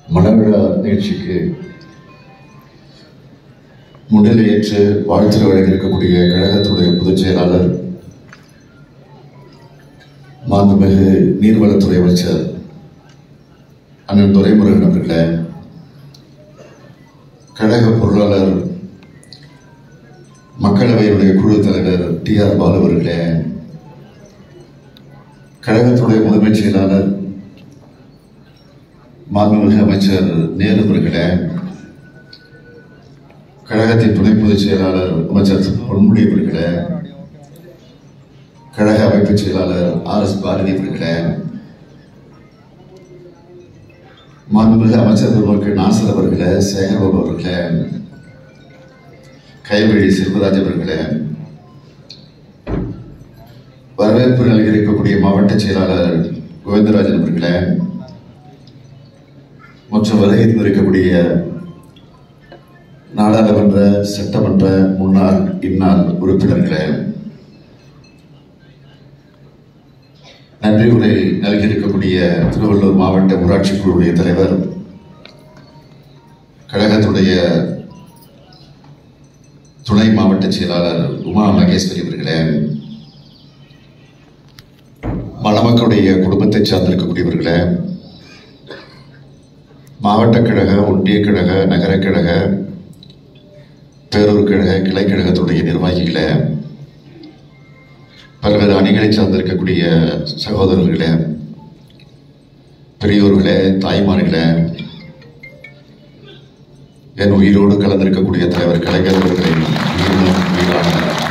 மனவிழா நிகழ்ச்சிக்கு முன்னிலையேற்று வாழ்த்து வழங்க இருக்கக்கூடிய கழகத்துடைய பொதுச் செயலாளர் மாண்புமிகு நீர்வளத்துறை அமைச்சர் அண்ணன் துரைமுருகன் அவர்களே கழக பொருளாளர் மக்களவையுடைய குழு தலைவர் டி ஆர் பாலு அவர்களே கழகத்துடைய முதன்மைச் செயலாளர் மாண்புமிகு அமைச்சர் நேரு அவர்களே கழகத்தின் துணை பொதுச் செயலாளர் அமைச்சர் பொன்முடி அவர்களே கழக அமைப்புச் செயலாளர் ஆர் எஸ் பாரதி அவர்களே மாண்புமிகு அமைச்சர் பெருமக்கள் நாசர் அவர்களே சேகர்பாபு அவர்களே கைவழி செல்வராஜ் அவர்களே வரவேற்பு நல்கியிருக்கக்கூடிய மாவட்ட செயலாளர் கோவிந்தராஜன் அவர்களே மற்றும் வருகை தந்திருக்கக்கூடிய நாடாளுமன்ற சட்டமன்ற முன்னாள் இந்நாள் உறுப்பினர்களே நன்றி உரை நல்கியிருக்கக்கூடிய திருவள்ளூர் மாவட்ட ஊராட்சி குழுவுடைய தலைவர் கழகத்துடைய துணை மாவட்ட செயலாளர் உமா மகேஸ்வரி அவர்களே மணமக்களுடைய குடும்பத்தை சார்ந்திருக்கக்கூடியவர்களே மாவட்ட கழக ஒன்றிய கழக நகர கழக பேரூர் கழக கிளை கழகத்துடைய நிர்வாகிகளே பல்வேறு அணிகளை சார்ந்திருக்கக்கூடிய சகோதரர்களே பெரியோர்களே தாய்மார்களே என் உயிரோடு கலந்திருக்கக்கூடிய தலைவர் கலைஞர் அவர்களின் உயிரினும் உயிரான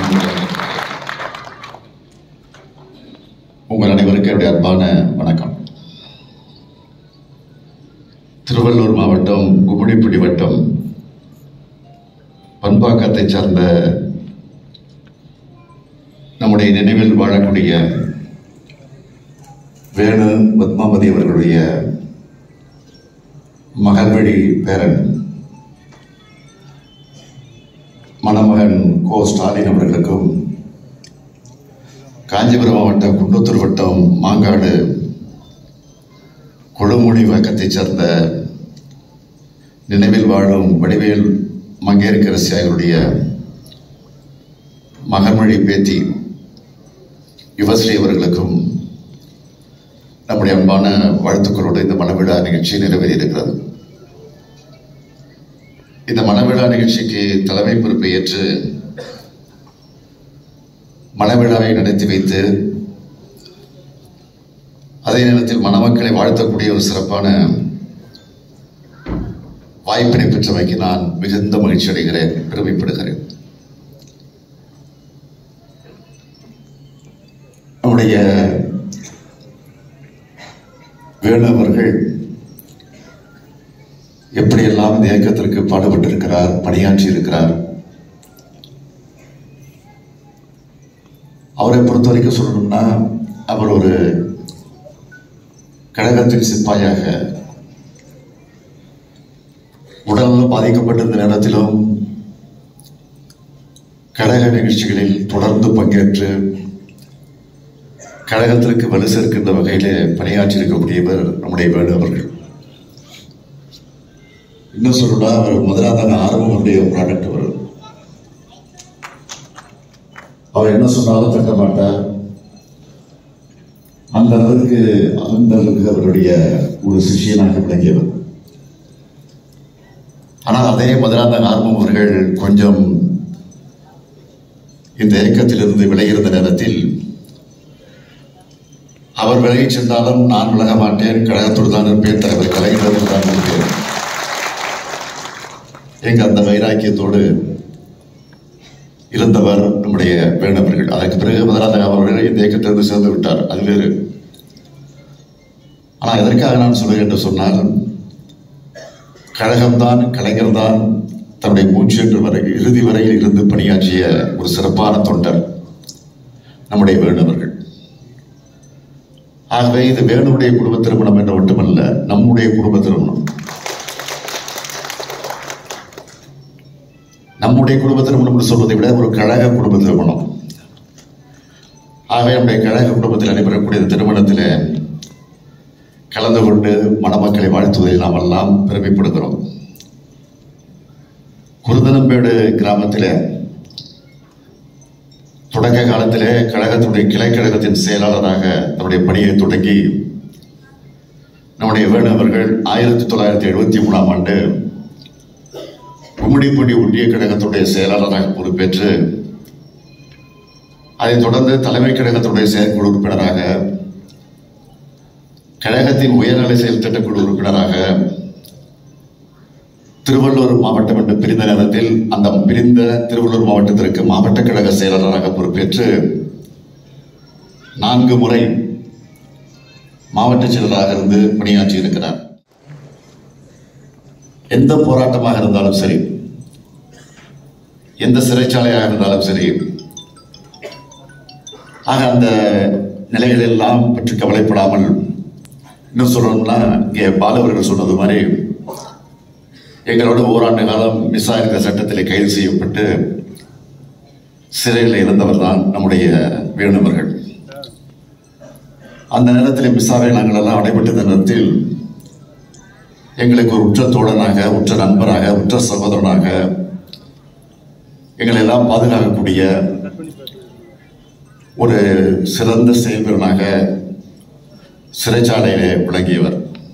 உங்கள் அனைவருக்கும் என்னுடைய அன்பான வணக்கம் திருவள்ளூர் மாவட்டம் கும்மிடிப்பிடி வட்டம் பண்பாக்கத்தை சார்ந்த நம்முடைய நினைவில் வாழக்கூடிய வேணு பத்மாவதி அவர்களுடைய மகள்வழி பேரன் மணமகன் கோ ஸ்டாலின் அவர்களுக்கும் காஞ்சிபுரம் மாவட்டம் குன்றத்தூர் வட்டம் மாங்காடு கொடுமுடி வழக்கத்தைச் சேர்ந்த நினைவில் வாழும் வடிவேல் மங்கையரசி அவருடைய மகன்மொழி பேத்தி யுவஸ்ரீ அவர்களுக்கும் நம்முடைய அன்பான வாழ்த்துக்களோடு இந்த மனவிழா நிகழ்ச்சி நிறைவேறி இருக்கிறது இந்த மனவிழா நிகழ்ச்சிக்கு தலைமை பொறுப்பை ஏற்று மனவிழாவை நடத்தி வைத்து அதே நேரத்தில் மணமக்களை வாழ்த்தக்கூடிய ஒரு சிறப்பான வாய்ப்பினை பெற்றமைக்கு நான் மிகுந்த மகிழ்ச்சி அடைகிறேன் பெருமைப்படுகிறேன் நம்முடைய வேணு அவர்கள் எப்படியெல்லாம் இந்த இயக்கத்திற்கு பாடுபட்டிருக்கிறார் பணியாற்றி இருக்கிறார் அவரை பொறுத்த வரைக்கும் சொல்லணும்னா அவர் ஒரு கழகத்தின் சிப்பாயாக உடல்நலம் பாதிக்கப்பட்டிருந்த நேரத்திலும் கழக நிகழ்ச்சிகளில் தொடர்ந்து பங்கேற்று கழகத்திற்கு வலு சேர்க்கின்ற வகையிலே பணியாற்றி இருக்கக்கூடியவர் நம்முடைய வேணு அவர்கள் இன்னும் சொல்லணும்னா அவர் முதலாவது ஆரம்பமுடைய ப்ராடக்ட் அவர் அவர் என்ன சொன்னாலும் தட்ட மாட்டார் அந்த அளவுக்கு அந்த அளவுக்கு அவருடைய ஒரு சிஷியனாக விளங்கியவர் ஆனால் அதே முதலாந்த ஆர்வம் அவர்கள் கொஞ்சம் இந்த இயக்கத்திலிருந்து விலகியிருந்த நேரத்தில் அவர் விலகிச் சென்றாலும் நான் விலக மாட்டேன் கழகத்தோடு தான் இருப்பேன் தலைவர் கலைஞரோடு தான் இருப்பேன் எங்க அந்த வைராக்கியத்தோடு இருந்தவர் நம்முடைய வேணவர்கள் அதற்கு பிறகு முதலாவது அவர்கள் இந்த இயக்கத்திலிருந்து சேர்ந்து விட்டார் அது வேறு ஆனால் எதற்காக நான் சொல்லுகிறேன் என்று சொன்னால் கழகம்தான் கலைஞர்தான் தன்னுடைய மூச்சு என்று வரை இறுதி வரையில் இருந்து பணியாற்றிய ஒரு சிறப்பான தொண்டர் நம்முடைய வேணுவர்கள் ஆகவே இது வேணுடைய குடும்ப திருமணம் என்று மட்டுமல்ல நம்முடைய குடும்ப திருமணம் நம்முடைய குடும்ப திருமணம் என்று சொல்வதை விட ஒரு கழக குடும்ப திருமணம் ஆகவே நம்முடைய கழக குடும்பத்தில் நடைபெறக்கூடிய இந்த திருமணத்தில் கலந்து கொண்டு மணமக்களை வாழ்த்துவதில் நாம் எல்லாம் பெருமைப்படுகிறோம் குருதனம்பேடு கிராமத்தில் தொடக்க காலத்திலே கழகத்துடைய கிளை கழகத்தின் செயலாளராக தன்னுடைய பணியை தொடங்கி நம்முடைய வேணு அவர்கள் ஆயிரத்தி தொள்ளாயிரத்தி எழுபத்தி மூணாம் ஆண்டு கும்மிடிப்பூண்டி ஒன்றிய கழகத்துடைய செயலாளராக பொறுப்பேற்று அதைத் தொடர்ந்து தலைமை கழகத்துடைய செயற்குழு உறுப்பினராக கழகத்தின் உயர்நிலை செயல் திட்டக்குழு உறுப்பினராக திருவள்ளூர் மாவட்டம் என்று பிரிந்த நேரத்தில் அந்த பிரிந்த திருவள்ளூர் மாவட்டத்திற்கு மாவட்ட கழக செயலாளராக பொறுப்பேற்று நான்கு முறை மாவட்ட செயலராக இருந்து பணியாற்றி இருக்கிறார் எந்த போராட்டமாக இருந்தாலும் சரி எந்த சிறைச்சாலையாக இருந்தாலும் சரி ஆக அந்த நிலைகள் எல்லாம் பற்றி கவலைப்படாமல் இன்னும் சொல்லணும்னா இங்கே பாலவர்கள் சொன்னது மாதிரி எங்களோட ஓராண்டு காலம் மிஸ் ஆயிருக்க சட்டத்தில் கைது செய்யப்பட்டு சிறையில் இருந்தவர் தான் நம்முடைய வேணுமர்கள் அந்த நேரத்தில் மிஸ்ஸாவை நாங்கள் எல்லாம் அடைபட்டிருந்த நேரத்தில் எங்களுக்கு ஒரு உற்ற தோழனாக உற்ற நண்பராக உற்ற சகோதரனாக எங்களை எல்லாம் பாதுகாக்கக்கூடிய ஒரு சிறந்த செயல்பீரனாக சிறைச்சாலையிலே விளங்கியவர்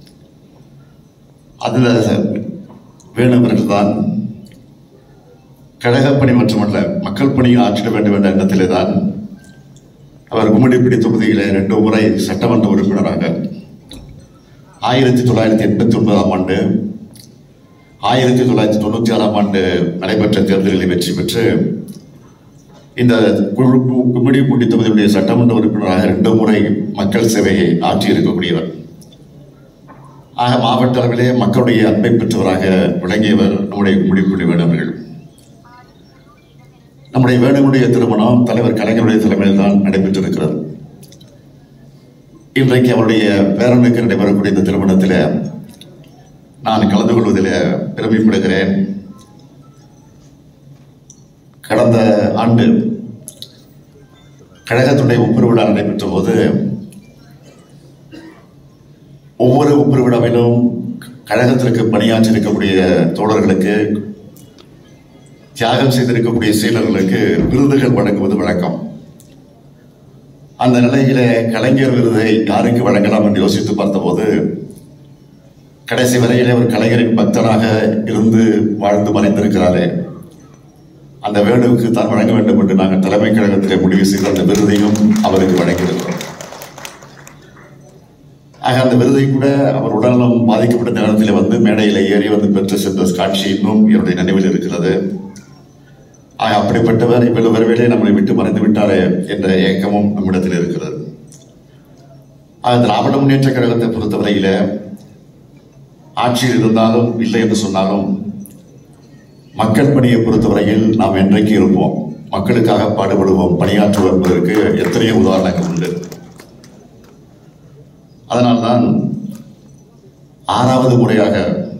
அதில் வேணுவர்கள் தான் கழகப்பணி மட்டுமல்ல மக்கள் பணியை ஆற்றிட வேண்டும் என்ற எண்ணத்திலே தான் அவர் கும்மிடிப்பிடி தொகுதியிலே ரெண்டு முறை சட்டமன்ற உறுப்பினராக ஆயிரத்தி தொள்ளாயிரத்தி எண்பத்தி ஒன்பதாம் ஆண்டு ஆயிரத்தி தொள்ளாயிரத்தி தொண்ணூற்றி ஆறாம் ஆண்டு நடைபெற்ற தேர்தலில் வெற்றி பெற்று இந்த கும்மிடிப்பூண்டி தொகுதியுடைய சட்டமன்ற உறுப்பினராக ரெண்டு முறை மக்கள் சேவையை ஆற்றி இருக்கக்கூடியவர் ஆக மாவட்ட அளவிலே மக்களுடைய அன்பை பெற்றவராக விளங்கியவர் நம்முடைய கும்மிடிப்பூண்டி வேணவர்கள் நம்முடைய வேணுடைய திருமணம் தலைவர் கலைஞருடைய தலைமையில் தான் நடைபெற்றிருக்கிறது இன்றைக்கு அவருடைய பேரனுக்கு நடைபெறக்கூடிய இந்த திருமணத்தில் நான் கலந்து கொள்வதில் பெருமைப்படுகிறேன் கடந்த ஆண்டு கழகத்துடைய ஒப்புரு விழா நடைபெற்ற போது ஒவ்வொரு ஒப்புரு விழாவிலும் கழகத்திற்கு பணியாற்றி இருக்கக்கூடிய தோழர்களுக்கு தியாகம் செய்திருக்கக்கூடிய செயலர்களுக்கு விருதுகள் வழங்குவது வழக்கம் அந்த நிலையில கலைஞர் விருதை யாருக்கு வழங்கலாம் என்று யோசித்து பார்த்தபோது கடைசி வரையிலே ஒரு கலைஞரின் பக்தனாக இருந்து வாழ்ந்து மறைந்திருக்கிறாரே அந்த வேணுவுக்கு தான் வழங்க வேண்டும் என்று நாங்கள் தலைமை கழகத்திலே முடிவு செய்து அந்த விருதையும் அவருக்கு வழங்கியிருக்கிறோம் ஆக அந்த விருதை கூட அவர் உடல்நலம் பாதிக்கப்பட்ட நேரத்தில் வந்து மேடையில் ஏறி வந்து பெற்று சென்ற காட்சி இன்னும் என்னுடைய நினைவில் இருக்கிறது ஆக அப்படிப்பட்டவர் இவ்வளவு விரைவிலே நம்மளை விட்டு மறைந்து விட்டாரே என்ற ஏக்கமும் நம்மிடத்தில் இருக்கிறது ஆக திராவிட முன்னேற்ற கழகத்தை பொறுத்தவரையில ஆட்சியில் இருந்தாலும் இல்லை என்று சொன்னாலும் மக்கள் பணியை பொறுத்தவரையில் நாம் என்றைக்கு இருப்போம் மக்களுக்காக பாடுபடுவோம் பணியாற்றுவோம் என்பதற்கு எத்தனையோ உதாரணங்கள் உண்டு அதனால்தான் ஆறாவது முறையாக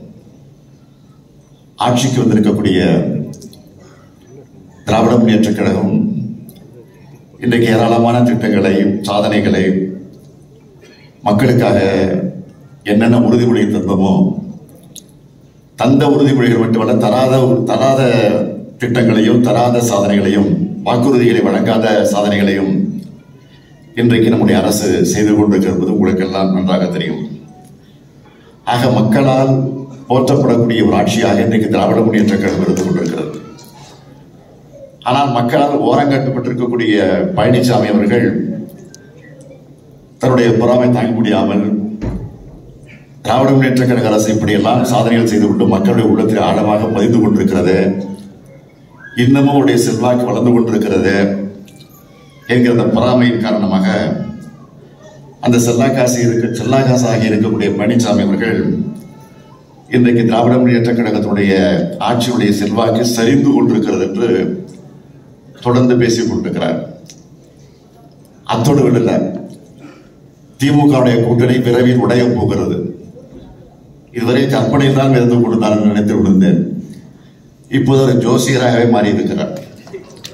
ஆட்சிக்கு வந்திருக்கக்கூடிய திராவிட முன்னேற்ற கழகம் இன்றைக்கு ஏராளமான திட்டங்களை சாதனைகளை மக்களுக்காக என்னென்ன உறுதிமொழி தந்தமோ தந்த உறுதிமொழிகள் மட்டுமல்ல தராத தராத திட்டங்களையும் தராத சாதனைகளையும் வாக்குறுதிகளை வழங்காத சாதனைகளையும் இன்றைக்கு நம்முடைய அரசு செய்து கொண்டிருக்கிறது உங்களுக்கெல்லாம் நன்றாக தெரியும் ஆக மக்களால் போற்றப்படக்கூடிய ஒரு ஆட்சியாக இன்றைக்கு திராவிட முன்னேற்ற கழகம் இருந்து கொண்டிருக்கிறது ஆனால் மக்களால் ஓரங்கட்டப்பட்டிருக்கக்கூடிய பழனிசாமி அவர்கள் தன்னுடைய பொறாமை தாங்க முடியாமல் திராவிட முன்னேற்ற கழக அரசு இப்படியெல்லாம் சாதனைகள் செய்து கொண்டு மக்களுடைய உள்ளத்தில் ஆழமாக பதிந்து கொண்டிருக்கிறது இன்னமும் அவருடைய செல்வாக்கு வளர்ந்து கொண்டிருக்கிறது என்கிற அந்த பொறாமையின் காரணமாக அந்த செல்லாக்காசி இருக்க செல்லாக்காசாகி இருக்கக்கூடிய பழனிசாமி அவர்கள் இன்றைக்கு திராவிட முன்னேற்ற கழகத்தினுடைய ஆட்சியுடைய செல்வாக்கு சரிந்து கொண்டிருக்கிறது என்று தொடர்ந்து பேசிக் கொண்டிருக்கிறார் அத்தோடு விடல திமுகவுடைய கூட்டணி விரைவில் உடைய போகிறது இதுவரை கற்பனையில் தான் இருந்து கொண்டு நினைத்து விழுந்தேன் இப்போது ஒரு ஜோசியராகவே மாறி இருக்கிறார்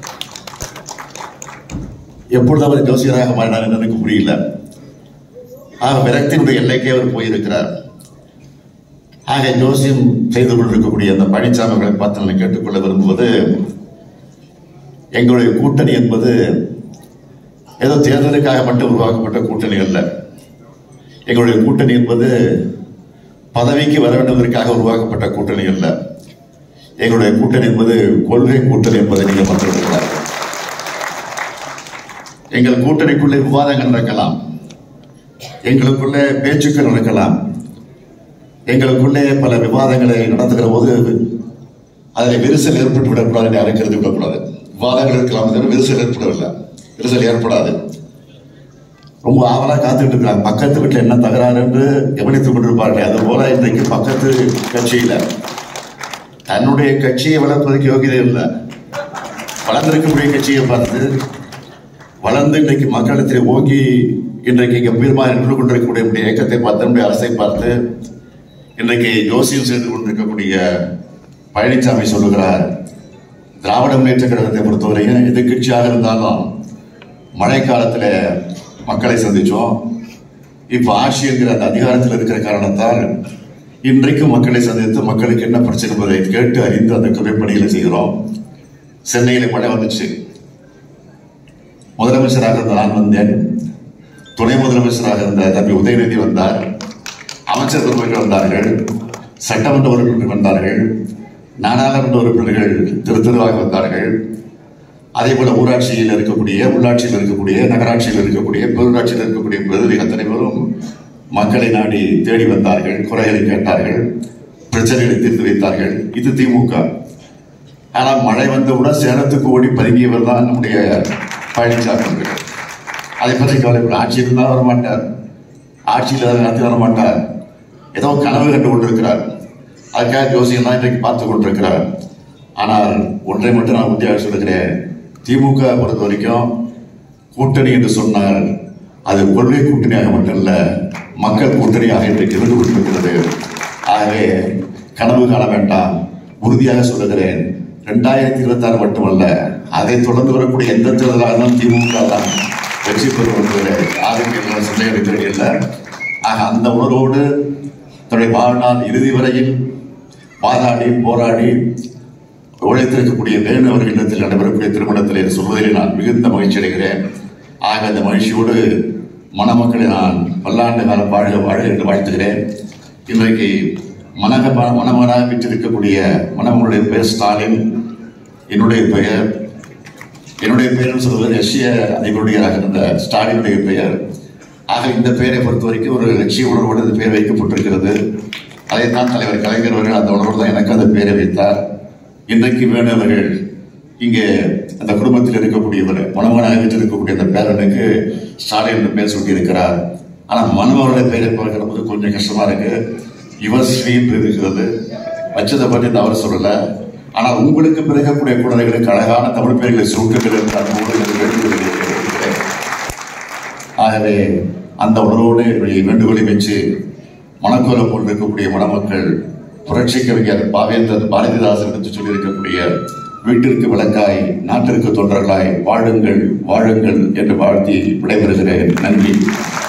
எப்பொழுது அவர் ஜோசியராக மாறினார் என்று எனக்கு புரியல ஆக விரக்தியினுடைய எல்லைக்கே அவர் போயிருக்கிறார் ஆக ஜோசியம் செய்து கொண்டிருக்கக்கூடிய அந்த பழனிசாமி அவர்களை பார்த்து நான் கேட்டுக்கொள்ள விரும்புவது எங்களுடைய கூட்டணி என்பது ஏதோ தேர்தலுக்காக மட்டும் உருவாக்கப்பட்ட கூட்டணி அல்ல எங்களுடைய கூட்டணி என்பது பதவிக்கு வர வேண்டுவதற்காக உருவாக்கப்பட்ட கூட்டணி அல்ல எங்களுடைய கூட்டணி என்பது கொள்கை கூட்டணி என்பதை நீங்கள் மறந்துவிடுகிறார் எங்கள் கூட்டணிக்குள்ளே விவாதங்கள் நடக்கலாம் எங்களுக்குள்ளே பேச்சுக்கள் நடக்கலாம் எங்களுக்குள்ளே பல விவாதங்களை நடத்துகிற போது அதில் விரிசல் ஏற்பட்டு விடக்கூடாது என்று யாரும் கருதி விடக்கூடாது விவாதங்கள் இருக்கலாம் தவிர விரிசல் ஏற்படவில்லை விரிசல் ஏற்படாது ரொம்ப ஆவலா காத்துட்டு இருக்காங்க பக்கத்து வீட்டில் என்ன தகராறு என்று கவனித்துக் கொண்டிருப்பார்கள் அது போல இன்றைக்கு பக்கத்து கட்சியில தன்னுடைய கட்சியை வளர்ப்பதற்கு யோகியதை இல்லை வளர்ந்திருக்கக்கூடிய கட்சியை பார்த்து வளர்ந்து இன்றைக்கு மக்களிடத்தில் ஓங்கி இன்றைக்கு கம்பீரமாக நின்று கொண்டிருக்கக்கூடிய நம்முடைய இயக்கத்தை பார்த்து நம்முடைய அரசை பார்த்து இன்றைக்கு ஜோசியம் செய்து கொண்டிருக்கக்கூடிய பழனிசாமி சொல்லுகிறார் திராவிட முன்னேற்ற கழகத்தை பொறுத்தவரையும் எதிர்கட்சியாக இருந்தாலும் மழை காலத்தில் மக்களை சந்திச்சோம் இப்போ ஆட்சி என்கிற அந்த அதிகாரத்தில் இருக்கிற காரணத்தால் இன்றைக்கு மக்களை சந்தித்து மக்களுக்கு என்ன பிரச்சனை என்பதை கேட்டு அறிந்து அந்த குறைப்பணிகளை செய்கிறோம் சென்னையில் மழை வந்துச்சு முதலமைச்சராக இருந்த நான் வந்தேன் துணை முதலமைச்சராக இருந்த தம்பி உதயநிதி வந்தார் அமைச்சர் பெருமக்கள் வந்தார்கள் சட்டமன்ற உறுப்பினர்கள் வந்தார்கள் நாடாளுமன்ற உறுப்பினர்கள் திரு திருவாக வந்தார்கள் அதே போல ஊராட்சியில் இருக்கக்கூடிய உள்ளாட்சியில் இருக்கக்கூடிய நகராட்சியில் இருக்கக்கூடிய பேரூராட்சியில் இருக்கக்கூடிய பிரதிநிதி அத்தனை பேரும் மக்களை நாடி தேடி வந்தார்கள் குறைகளை கேட்டார்கள் பிரச்சனைகளை தீர்த்து வைத்தார்கள் இது திமுக ஆனால் மழை வந்தவுடன் சேலத்துக்கு ஓடி பதுங்கியவர் தான் நம்முடைய பழனிசாமி அவர்கள் அதை பற்றி கவலைப்பட ஆட்சி இருந்தால் வரமாட்டார் ஆட்சியில் அதை நடத்தி வரமாட்டார் ஏதோ கனவு கண்டு கொண்டிருக்கிறார் அதுக்காக ஜோசியம் தான் இன்றைக்கு பார்த்து கொண்டிருக்கிறார் ஆனால் ஒன்றை மட்டும் நான் உறுதியாக சொல்லுகிறேன் திமுக பொறுத்த வரைக்கும் கூட்டணி என்று சொன்னால் அது கொள்கை கூட்டணியாக மட்டுமல்ல மக்கள் கூட்டணியாக இன்றைக்கு இருந்து கொண்டிருக்கிறது ஆகவே கனவு காண வேண்டாம் உறுதியாக சொல்லுகிறேன் ரெண்டாயிரத்தி இருபத்தி ஆறு மட்டுமல்ல அதை தொடர்ந்து வரக்கூடிய எந்த தேர்தலாக இருந்தாலும் திமுக தான் வெற்றி பெறும் என்பதில் யாருக்கும் சந்தேகம் தெரியல ஆக அந்த உணர்வோடு தன்னுடைய வாழ்நாள் இறுதி வரையில் வாதாடி போராடி உழைத்திருக்கக்கூடிய வேணு அவர்களிடத்தில் நடைபெறக்கூடிய திருமணத்தில் சொல்வதிலே நான் மிகுந்த மகிழ்ச்சி அடைகிறேன் ஆக அந்த மகிழ்ச்சியோடு மணமக்களை நான் பல்லாண்டு காலம் வாழ்க வாழ்க என்று வாழ்த்துகிறேன் இன்றைக்கு மனக மணமகனாக பெற்றிருக்கக்கூடிய மணமகளுடைய பெயர் ஸ்டாலின் என்னுடைய பெயர் என்னுடைய பெயர் சொல்வது ரஷ்ய அதிபருடையராக இருந்த ஸ்டாலினுடைய பெயர் ஆக இந்த பெயரை பொறுத்த வரைக்கும் ஒரு லட்சிய உணர்வோடு இந்த பெயர் வைக்கப்பட்டிருக்கிறது அதைத்தான் தலைவர் கலைஞர் அவர்கள் அந்த உணர்வோடு தான் எனக்கு அந்த பெயரை வைத்தார் இன்றைக்கு வேணு அவர்கள் இங்கே அந்த குடும்பத்தில் இருக்கக்கூடியவர் மணமகனாக வைத்திருக்கக்கூடிய அந்த பேரனுக்கு ஸ்டாலின் என்று பெயர் சூட்டியிருக்கிறார் ஆனால் மணமகளுடைய பெயரை பார்க்கிற போது கொஞ்சம் கஷ்டமா இருக்கு இவர் ஸ்ரீ என்று இருக்கிறது வச்சதை பற்றி தவறு சொல்லல ஆனால் உங்களுக்கு பிறக்கக்கூடிய குழந்தைகளுக்கு அழகான தமிழ் பெயர்களை சூட்டுங்கள் என்று அன்போடு எனக்கு வேண்டுகோளை வைக்கிறேன். ஆகவே அந்த உணர்வோடு என்னுடைய வேண்டுகோளை வச்சு மணக்கோலம் போல் இருக்கக்கூடிய மணமக்கள் புரட்சி கவிஞர் பாவேந்தர் பாரதிதாசன் என்று சொல்லியிருக்கக்கூடிய வீட்டிற்கு விளக்காய் நாட்டிற்கு தொண்டர்களாய் வாழுங்கள் வாழுங்கள் என்று வாழ்த்தி விடைபெறுகிறேன் நன்றி